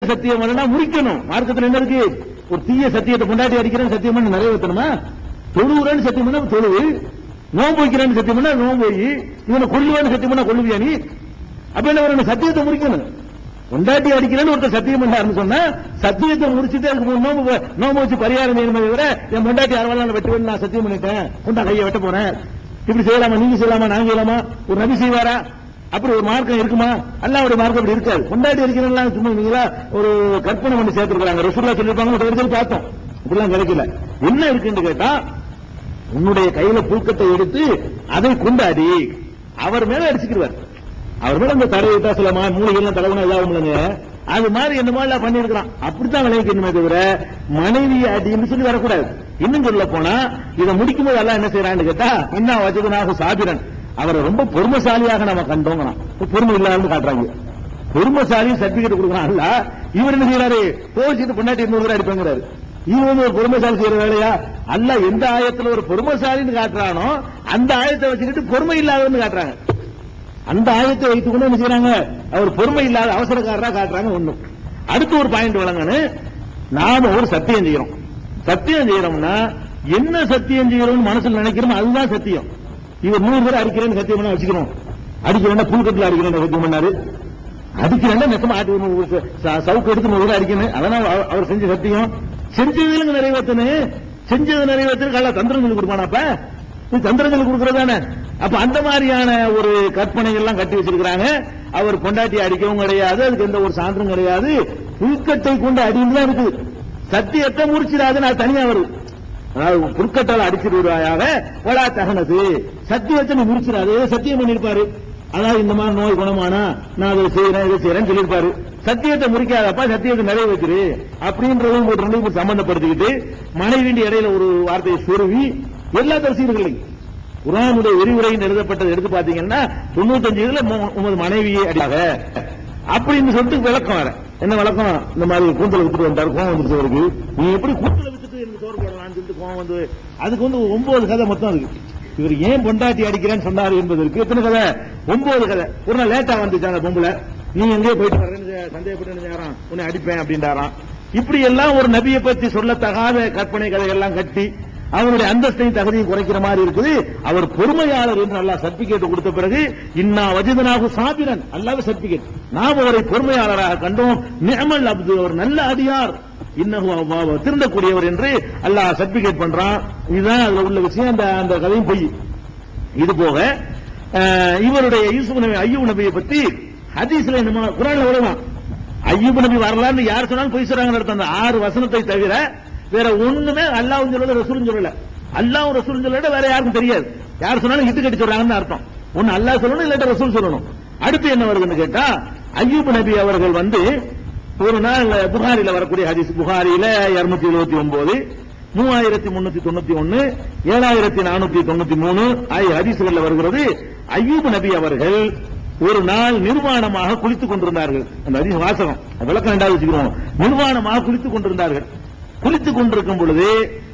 சத்தியம் பண்ணா முடிக்கணும் மார்க்கத்துல என்ன இருக்கு ஒரு தீய சத்தியத்தை கொண்டாடி அடிக்கிறேன்னு சத்தியம் பண்ணி நிறைவேற்றணுமா தொழுவுறேன்னு சத்தியம் பண்ணா தொழுவு நோன்பு வைக்கிறேன்னு சத்தியம் பண்ணா நோன்பு வை இவனை கொல்லுவேன்னு சத்தியம் பண்ணா கொல்லுவியா நீ அப்ப என்ன வரணும் சத்தியத்தை முடிக்கணும் கொண்டாட்டி அடிக்கிறேன்னு ஒருத்தர் சத்தியம் பண்ணாருன்னு சொன்னா சத்தியத்தை முடிச்சுட்டு அதுக்கு மூணு நோம்பு வ- நோம்பு வச்சு பரிகாரம் செய்யணுமே தவிர என் பொண்டாட்டி அறுபதாம் வெட்டுவேன் நான் சத்தியம் பண்ணிட்டேன் கொண்டா கையை வெட்ட போறேன் இப்படி செய்யலாமா நீங்க செய்யலாமா நான் செய்யலாமா ஒரு நபி செய்வாரா அப்படி ஒரு மார்க்கம் இருக்குமா அல்லாவுடைய மார்க்கம் அப்படி இருக்காது கொண்டாடி அடிக்கிறேன் சும்மா நீங்களா ஒரு கற்பனை பண்ணி சேர்த்துருக்காங்க ரசூல்லா சொல்லிருப்பாங்க ஒரு இடத்துல பார்த்தோம் இப்படிலாம் கிடைக்கல என்ன இருக்குன்னு கேட்டா உன்னுடைய கையில புழுக்கத்தை எடுத்து அதை கொண்டாடி அவர் மேல அடிச்சுக்கிறார் அவர் மேல அந்த தடவை விட்டா சில மா- மூலிகைலாம் தடவுனா இதாகும் இல்லைங்க அது மாதிரி என்ன மாதிரி பண்ணிருக்கிறான் அப்படித்தான் விளைவிக்கணுமே தவிர மனைவி அடின்னு சொல்லி வரக்கூடாது இன்னும் சொல்ல போனா இதை முடிக்கும் போது எல்லாம் என்ன செய்யறான்னு கேட்டா என்ன வச்சதுனாக சாபிரன் அவரை ரொம்ப பொறுமசாலியாக நம்ம கண்டோங்கிறான் பொறுமை இல்லாமல் காட்டுறாங்க பொறுமசாலி சர்டிபிகேட் கொடுக்குறான் அல்ல இவர் என்ன செய்யறாரு கோச்சிட்டு பொண்டாட்டி இருநூறு ரூபாய் அடிப்பாங்கிறாரு இவன் வந்து ஒரு பொறுமைசாலி செய்யற வேலையா அல்ல எந்த ஆயத்துல ஒரு பொறுமைசாலின்னு காட்டுறானோ அந்த ஆயத்தை வச்சுக்கிட்டு பொறுமை இல்லாதவன்னு காட்டுறாங்க அந்த ஆயத்தை வைத்துக் கொண்டு என்ன செய்யறாங்க அவர் பொறுமை இல்லாத அவசரக்காரரா காட்டுறாங்க ஒண்ணும் அடுத்து ஒரு பாயிண்ட் வழங்கன்னு நாம ஒரு சத்தியம் செய்யறோம் சத்தியம் செய்யறோம்னா என்ன சத்தியம் செய்யறோம்னு மனசுல நினைக்கிறோமோ அதுதான் சத்தியம் இவர் நூறு பேர் அடிக்கிறேன்னு சத்தியம் பண்ண வச்சுக்கிறோம் அடிக்கிறேன்னா புல்கட்டில் அடிக்கிறேன்னு சத்தியம் பண்ணாரு அடிக்கிறேன்னா நெசமா ஆட்டி ஒரு ச- ச- சவுக்கு எடுத்து நூறு பேர் அடிக்கணும் அதனால அவ- அவர் செஞ்ச சத்தியம் செஞ்சதுல நிறைவேற்றணும் செஞ்சது நிறைவேற்று கள்ள தந்திரம் சொல்லி கொடுப்பானாப்ப இது தந்திரம் சொல்லி கொடுக்கறதானே அப்ப அந்த மாதிரியான ஒரு கற்பனைகள் எல்லாம் கட்டி வச்சிருக்கிறாங்க அவர் பொண்டாட்டி அடிக்கவும் கிடையாது அதுக்கு எந்த ஒரு சான்றும் கிடையாது புல்கட்டை கொண்டு அடின்னு தான் இருக்குது சத்தியத்தை முடிச்சிடாதுன்னு அது தனியா வருது அதாவது புற்கட்டால் அடிச்சிருவாயாக ஒலா தகனது சத்தியத்தை நீ முடிச்சிடாது ஏதோ சத்தியம் பண்ணிருப்பாரு அதாவது இந்த மாதிரி நோய் குணமானா நான் அதை செய்யறேன் இதை செய்யறேன்னு சொல்லியிருப்பாரு சத்தியத்தை முடிக்காதப்பா சத்தியத்தை நிறைவேற்றிரு அப்படின்றதும் ஒரு ரெண்டு மூணு சம்பந்தப்படுத்திக்கிட்டு மனைவியின் இடையில ஒரு வார்த்தையை சொருவி எல்லா தரிசீர்களையும் குரானுடைய விரிவுரையில் எழுதப்பட்டது எடுத்து பாத்தீங்கன்னா தொண்ணூத்தஞ்சு இதுல மு- உமது மனைவியை அடியாக அப்படின்னு சொல்லிட்டு விளக்கம் வர என்ன விளக்கம் இந்த மாதிரி கூந்தல விட்டுட்டு வந்தாரு கோவம் வந்துருச்சு அவருக்கு நீ எப்படி கூந்தல விட்டுட்டு எனக்கு சோறு போடலாம்னு சொல்லிட்டு கோவம் வந்து அதுக்கு வந்து ஒன்பது கதை மொத்தம் இருக்கு இவர் ஏன் பொண்டாட்டி அடிக்கிறேன்னு சொன்னாரு என்பதற்கு எத்தனை கதை ஒன்பது கதை ஒரு நாள் லேட்டா வந்துச்சு அந்த பொம்பளை நீ எங்கேயோ போயிட்டு வரேன்னு சந்தேகப்பட்டு என்ன செய்யறான் உன்னை அடிப்பேன் அப்படின்றாராம் இப்படி எல்லாம் ஒரு நபியை பத்தி சொல்லத்தகாத கற்பனை கதையெல்லாம் கட்டி அவருடைய அந்தஸ்தையும் தகுதியும் குறைக்கிற மாதிரி இருக்குது அவர் பொறுமையாளர் என்று அல்லாஹ் சர்டிபிகேட் கொடுத்த பிறகு இன்னா வஜிதனாகு சாபிரன் அல்லாஹ் சர்டிபிகேட் நாம் அவரை பொறுமையாளராக கண்டோம் நிஅமல் அப்து ஒரு நல்ல அடியார் இன்னஹு அவ்வாஹ் திருந்தக்கூடியவர் என்று அல்லாஹ் சர்டிபிகேட் பண்றான் இதுதான் அதுல உள்ள விஷயம் அந்த அந்த கதையும் பொய் இது போக அஹ், இவருடைய யூசுப் நபி ஐயூப் நபியை பத்தி ஹதீஸ்ல நம்ம குரான்ல வருவான் ஐயூப் நபி வரலான்னு யார் சொன்னாலும் பொய் சொல்றாங்கன்னு அர்த்தம் அந்த ஆறு வசனத்தை தவிர வேற ஒண்ணுமே அல்லாஹ்வும் சொல்லல ரசூலும் சொல்லல அல்லாஹ் ரசூலும் சொல்லல வேற யாருக்கும் தெரியாது யார் சொன்னாலும் இது கட்டி சொல்றாங்கன்னு அர்த்தம் ஒன்னு அல்லாஹ் சொல்லணும் இல்லாட்ட ரசூல் சொல்லணும் அடுத்து என்ன வருதுன்னு கேட்டா ஐயூப் நபி அவர்கள் வந்து ஒரு நாள் புகாரில வரக்கூடிய ஹதீஸ் புகாரில இருநூத்தி எழுபத்தி ஒன்பது மூவாயிரத்தி முன்னூத்தி தொண்ணூத்தி ஒன்னு ஏழாயிரத்தி நானூத்தி தொண்ணூத்தி மூணு ஆகிய ஹதீசுகள்ல வருகிறது ஐயூப் நபி அவர்கள் ஒரு நாள் நிர்வாணமாக குளித்துக் கொண்டிருந்தார்கள் அந்த ஹதீஸ் வாசகம் அது விளக்கம் ரெண்டாவது வச்சுக்கிறோம் நிர்வாணமாக குளித்துக் கொண்டிருந்தார்கள் குளித்துக் கொண்டிருக்கும் பொழுது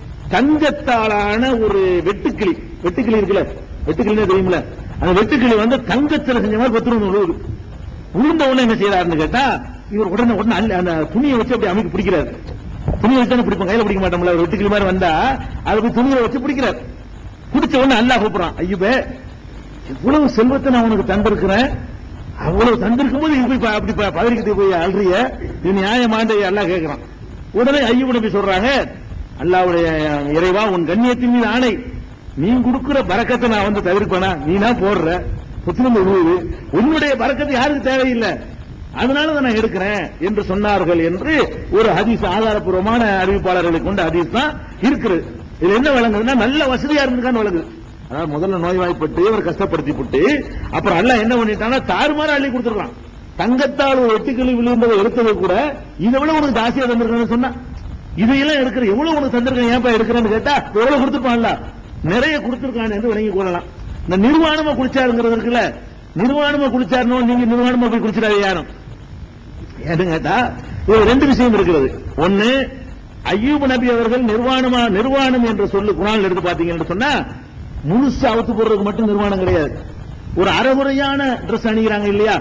தங்கத்தாலான ஒரு வெட்டுக்கிளி வெட்டுக்கிளி இருக்குல்ல வெட்டுக்கிளினே தெரியுமில்ல அந்த வெட்டுக்கிளி வந்து தங்கத்துல செஞ்ச மாதிரி பத்து ரூபா விழுவுது விழுந்த உடனே என்ன செய்யறாருன்னு கேட்டா இவர் உடனே உடனே அள்ளி அந்த துணியை வச்சு அப்படி அமைக்க பிடிக்கிறாரு துணியை வச்சு தானே பிடிப்போம் கையில பிடிக்க மாட்டோம்ல ஒரு வெட்டுக்கிளி மாதிரி வந்தா அதை போய் துணியை வச்சு பிடிக்கிறார் பிடிச்ச உடனே அல்லாஹ் கூப்பிடுறான் ஐயப்பே இவ்வளவு செல்வத்தை நான் உனக்கு தந்திருக்கிறேன் அவ்வளவு தந்திருக்கும் போது இப்படி ப- அப்படி ப- பதறிக்கிட்டு போய் அல்றிய இது நியாயமாண்டு அல்லாஹ் கேட்கிறான் உடனே ஐயப்ப நபி சொல்றாங்க அல்லாவுடைய இறைவா உன் கண்ணியத்தின் மீது ஆணை நீ கொடுக்கிற பறக்கத்தை நான் வந்து தவிர்ப்பேனா நீனா போடுற புத்திரம் விழுவுது உன்னுடைய பறக்கத்து யாருக்கு தேவையில்லை அதனால தான் நான் எடுக்கிறேன் என்று சொன்னார்கள் என்று ஒரு ஹதீஸ் ஆதாரப்பூர்வமான அறிவிப்பாளர்களை கொண்ட ஹதீஸ் தான் இருக்குது இது என்ன விளங்குதுன்னா நல்ல வசதியா இருந்திருக்கான்னு விளங்குது அதாவது முதல்ல நோய்வாய்ப்பட்டு அவர் கஷ்டப்படுத்தி விட்டு அப்புறம் எல்லாம் என்ன பண்ணிட்டான்னா தாறுமாற அள்ளி கொடுத்துருக்கான் தங்கத்தால் ஒரு வெட்டுக்கிளி விழுந்ததை எடுத்தது கூட இதை விட உனக்கு ஜாஸ்தியா தந்திருக்கேன்னு சொன்னா இதையெல்லாம் எடுக்கிற எவ்வளவு உனக்கு தந்திருக்கேன் ஏன்பா எடுக்கிறேன்னு கேட்டா எவ்வளவு கொடுத்துருப்பான்ல நிறைய கொடுத்துருக்கான் என்று விளங்கி கொள்ளலாம் இந்த நிர்வாணமா குளிச்சாருங்கிறது இருக்குல்ல நிர்வாணமா குளிச்சாருனோ நீங்க நிர்வாணமா போய் குளிச்சிடாது யாரும் ஏன்னு கேட்டா இது ரெண்டு விஷயம் இருக்கிறது ஒண்ணு ஐயூப் நபி அவர்கள் நிர்வாணமா நிர்வாணம் என்ற சொல்லு குரான் எடுத்து பாத்தீங்கன்னு சொன்னா முழுசா அவுத்து போடுறதுக்கு மட்டும் நிர்வாணம் கிடையாது ஒரு அறகுறையான Dress அணிகிறாங்க இல்லையா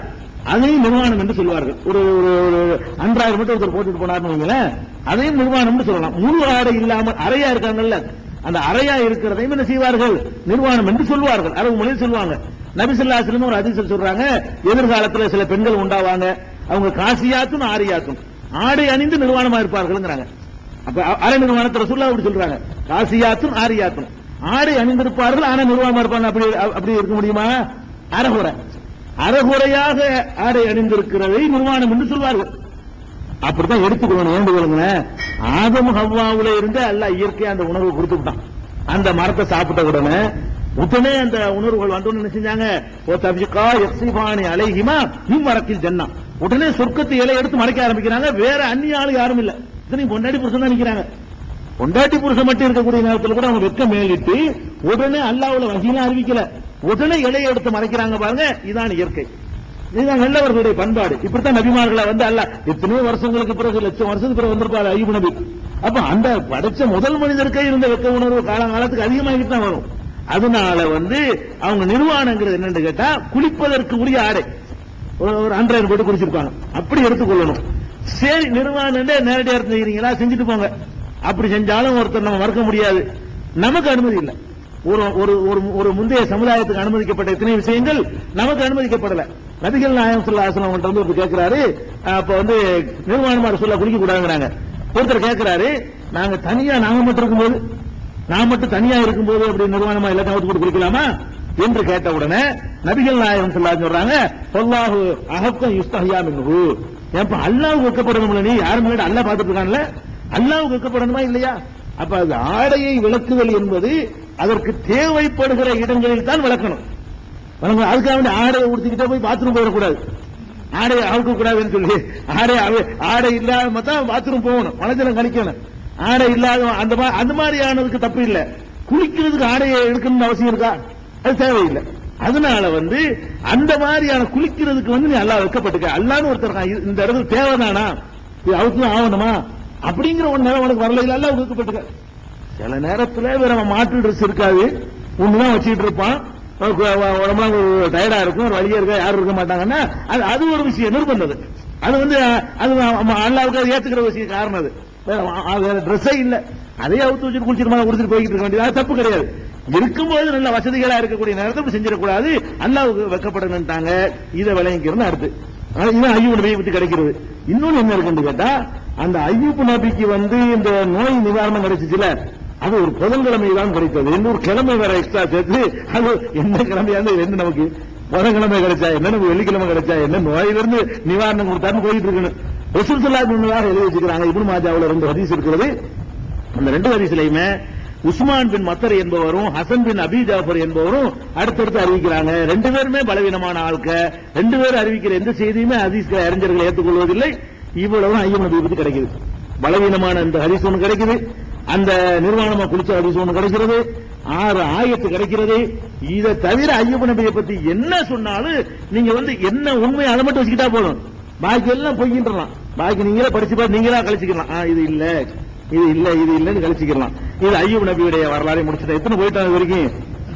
அதையும் நிர்வாணம் என்று சொல்வார்கள் ஒரு ஒரு ஒரு அன்றாயிரம் மட்டும் ஒருத்தர் போட்டுட்டு போனார்னு வைங்களேன் அதையும் நிர்வாணம்னு சொல்லலாம் முழு ஆடை இல்லாமல் அறையா இருக்காங்கல்ல அந்த அறையா இருக்கிறதையும் என்ன செய்வார்கள் நிர்வாணம் என்று சொல்வார்கள் அரபு மொழியில் சொல்லுவாங்க நபிசுல்லாசிலும் ஒரு அதிசல் சொல்றாங்க எதிர்காலத்துல சில பெண்கள் உண்டாவாங்க அவங்க காசியாத்தும் ஆரியாத்தும் ஆடை அணிந்து நிர்வாணமா இருப்பார்கள்ங்கிறாங்க அப்ப அ- அரை நிர்வாணத்தை ரசூல்லா அப்படி சொல்றாங்க காசியாத்தும் ஆரியாத்தும் ஆடை அணிந்திருப்பார்கள் ஆனா நிர்வாணமா இருப்பாங்க அப்படி அப்படி இருக்க முடியுமா அறகுறை அறகுறையாக ஆடை அணிந்திருக்கிறதை நிர்வாணம் என்று சொல்வார்கள் அப்படித்தான் எடுத்துக்கணும் வேண்டுகோளுங்க ஆதம் ஹவ்வாவுல இருந்து அல்லாஹ் இயற்கையா அந்த உணர்வு கொடுத்துட்டான் அந்த மரத்தை சாப்பிட்ட உடனே உடனே அந்த உணர்வுகள் வந்தோன்னு என்ன செஞ்சாங்க ஓ தபிகா எக்ஸிபானி அலைஹிமா நீ மரத்தில் ஜன்னா உடனே சொர்க்கத்தை இலை எடுத்து மறைக்க ஆரம்பிக்கிறாங்க வேற அந்நிய ஆளு யாரும் இல்ல இத்தனை பொண்டாட்டி புருஷன் தான் நிக்கிறாங்க பொண்டாட்டி புருஷன் மட்டும் இருக்கக்கூடிய நேரத்தில் கூட அவங்க வெக்க மேலிட்டு உடனே அல்லாவுல வகையில அறிவிக்கல உடனே இலையை எடுத்து மறைக்கிறாங்க பாருங்க இதான் இயற்கை இதுதான் நல்லவர்களுடைய பண்பாடு இப்படித்தான் நபிமார்களை வந்து அல்ல எத்தனையோ வருஷங்களுக்கு பிறகு லட்சம் வருஷத்துக்கு பிறகு வந்திருப்பாரு ஐயூப் நபி அப்ப அந்த படைச்ச முதல் மனிதருக்கே இருந்த வெக்க உணர்வு காலங்காலத்துக்கு அதிகமாகிட்டு தான் வரும் அதனால வந்து அவங்க நிர்வாணங்கிறது என்னன்னு கேட்டா குளிப்பதற்கு உரிய ஆடை ஒரு ஒரு அன்றாயிரம் போட்டு குடிச்சிருப்பாங்க அப்படி எடுத்துக்கொள்ளணும் சரி நிர்வாணம் நேரடியா இருந்தீங்களா செஞ்சுட்டு போங்க அப்படி செஞ்சாலும் ஒருத்தர் நம்ம மறக்க முடியாது நமக்கு அனுமதி இல்லை ஒரு ஒரு ஒரு ஒரு முந்தைய சமுதாயத்துக்கு அனுமதிக்கப்பட்ட இத்தனை விஷயங்கள் நமக்கு அனுமதிக்கப்படல நபிகள் நாயகம் சொல்லா அவங்கள்ட்ட வந்து இப்ப கேட்கிறாரு அப்ப வந்து நிர்வாணமா சொல்ல குடிக்க கூடாதுங்கிறாங்க ஒருத்தர் கேட்கிறாரு நாங்க தனியா நாங்க மட்டும் இருக்கும்போது நான் மட்டும் தனியா இருக்கும்போது அப்படி நிர்வாணமா எல்லாத்தையும் அவுத்து போட்டு குடிக்கலாமா என்று கேட்ட உடனே நபிகள் நாயகம் சொல்லா சொல்றாங்க சொல்லாஹு அகக்கம் யுஸ்தஹியா மின்ஹு ஏப்பா அல்லாஹ் வைக்கப்படணும் நீ யாரும் முன்னாடி அல்லாஹ் பார்த்துட்டு இருக்கான்ல அல்லாஹ் வைக்கப்படணுமா இல்லையா அப்ப அது ஆடையை விளக்குதல் என்பது அதற்கு தேவைப்படுகிற இடங்களில் தான் விளக்கணும் வணக்கம். அதுக்காக வேண்டி ஆடையை உடுத்திக்கிட்டே போய் பாத்ரூம் போயிடக்கூடாது ஆடையை அவுக்க கூடாதுன்னு சொல்லி ஆடை அவ- ஆடை இல்லாம தான் பாத்ரூம் போகணும் மனதில் கழிக்கணும் ஆடை இல்லாத அந்த மா- அந்த மாதிரியானதுக்கு தப்பு இல்ல குளிக்கிறதுக்கு ஆடையை எடுக்கணும்னு அவசியம் இருக்கா அது தேவையில்லை அதனால வந்து அந்த மாதிரியான குளிக்கிறதுக்கு வந்து நீ அல்லா வைக்கப்பட்டுக்க அல்லான்னு ஒருத்தர் இருக்கான். இது- இந்த இடத்துல தேவைதானா இது அவுத்து ஆகணுமா அப்படிங்கிற ஒரு நேரம் உனக்கு வரல இல்ல அல்லா வைக்கப்பட்டுக்க சில நேரத்துல வேற மாற்று ட்ரெஸ் இருக்காது ஒண்ணுதான் வச்சுக்கிட்டு இருப்பான் உனக்கு உ- உடம்புலாம் ஒரு டயர்டா இருக்கும் ஒரு வழியா இருக்க யாரும் இருக்க மாட்டாங்கன்னா அது அது ஒரு விஷயம் நிர்பந்தது அது வந்து அது அம்ம- அல்லாவுக்கு அது ஏத்துக்கிற விஷயம் காரணம் அது வேற அ- வேற ட்ரெஸ்ஸே இல்ல அதே அவுத்து வச்சுட்டு குளிச்சிருமா குடிச்சிட்டு போய்கிட்டு இருக்க வேண்டியது அது தப்பு கிடையாது இருக்கும்போது நல்ல வசதிகளா இருக்கக்கூடிய நேரத்தை இப்படி செஞ்சிடக்கூடாது அல்லாவுக்கு வைக்கப்படணுட்டாங்க இதை விளங்கிக்கிறன்னு அடுத்து ஆனா இது ஐயூப் நபியை பத்தி கிடைக்கிறது இன்னொன்னு என்ன இருக்குன்னு கேட்டா அந்த ஐயூப் நபிக்கு வந்து இந்த நோய் நிவாரணம் கிடைச்சிச்சுல அது ஒரு புதன்கிழமை தான் கிடைத்தது இன்னொரு கிழமை வேற எக்ஸ்ட்ரா சேர்த்து அது எந்த கிழமையா இருந்து இது என்ன நமக்கு புதன்கிழமை கிடைச்சா என்ன நமக்கு வெள்ளிக்கிழமை கிடைச்சா என்ன நோயிலிருந்து நிவாரணம் கொடுத்தாருன்னு போயிட்டு இருக்கணும் ரசூல் சல்லா முன்னதாக எழுதி வச்சுக்கிறாங்க இப்னு மாஜாவுல ரெண்டு ஹதீஸ் இருக்கிறது அந்த ரெண்டு ஹதீஸ்லயுமே உஸ்மான் பின் மத்தர் என்பவரும் ஹசன் பின் அபி ஜாஃபர் என்பவரும் அடுத்தடுத்து அறிவிக்கிறாங்க ரெண்டு பேருமே பலவீனமான ஆட்க ரெண்டு பேரும் அறிவிக்கிற எந்த செய்தியுமே ஹதீஸ்களை அறிஞர்கள் ஏற்றுக்கொள்வதில்லை இவ்வளவு ஐயம் நபி பத்தி கிடைக்குது பலவீனமான இந்த ஹதீஸ் ஒன்று கிடைக்குது அந்த நிர்வாணமா குளிச்ச ஹதீஸ் ஒன்று கிடைக்கிறது ஆறு ஆயத்து கிடைக்கிறது இதை தவிர ஐயப்ப நபியை பத்தி என்ன சொன்னாலும் நீங்க வந்து என்ன உண்மை அதை மட்டும் வச்சுக்கிட்டா போதும் பாக்கி எல்லாம் பொய்கின்றலாம் பாக்கி நீங்களே படிச்சு பார்த்து நீங்களா கழிச்சுக்கலாம் ஆ, இது இல்ல இது இல்ல இது இல்லன்னு கழிச்சுக்கலாம் இது ஐயூப் நபியுடைய வரலாறை முடிச்சுட்டேன் எத்தனை போயிட்டாங்க இது வரைக்கும்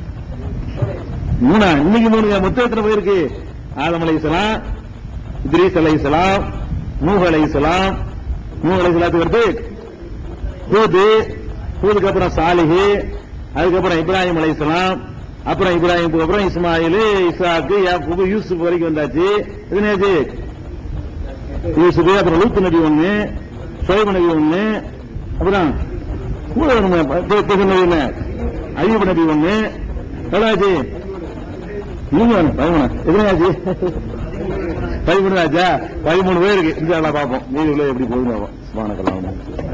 மூணா இன்னைக்கு மூணு மொத்தம் எத்தனை போயிருக்கு ஆதம் அலைஹிஸ்ஸலாம் இத்ரீஸ் அலைஹிஸ்ஸலாம் நூஹ் அலைஹிஸ்ஸலாம் நூஹ் அலைஹிஸ்ஸலாத்துக்கு அடுத்து ஹூது ஹூதுக்கு அப்புறம் சாலிஹு அதுக்கப்புறம் இப்ராஹிம் அலைஹிஸ்ஸலாம் அப்புறம் இப்ராஹிமுக்கு அப்புறம் இஸ்மாயில் இஸ்ஹாக்கு யாக்கூபு யூசுப் வரைக்கும் வந்தாச்சு இது நேத்து யூசுப் அப்புறம் லூத் நபி ஒண்ணு சோயப் நபி ஒண்ணு அப்புறம் கூட ஒண்ணு தெ- தெகு நபி ஒண்ணு ஐயூப் நபி ஒண்ணு எவ்வளவு ஆச்சு நீங்க ஒண்ணு பதிமூணு எத்தனை ஆச்சு பதிமூணு ஆச்சா பதிமூணு பேருக்கு இந்த பார்ப்போம் நீதி எப்படி போகுது பார்ப்போம் சுப்ஹானக்கல்லாஹ்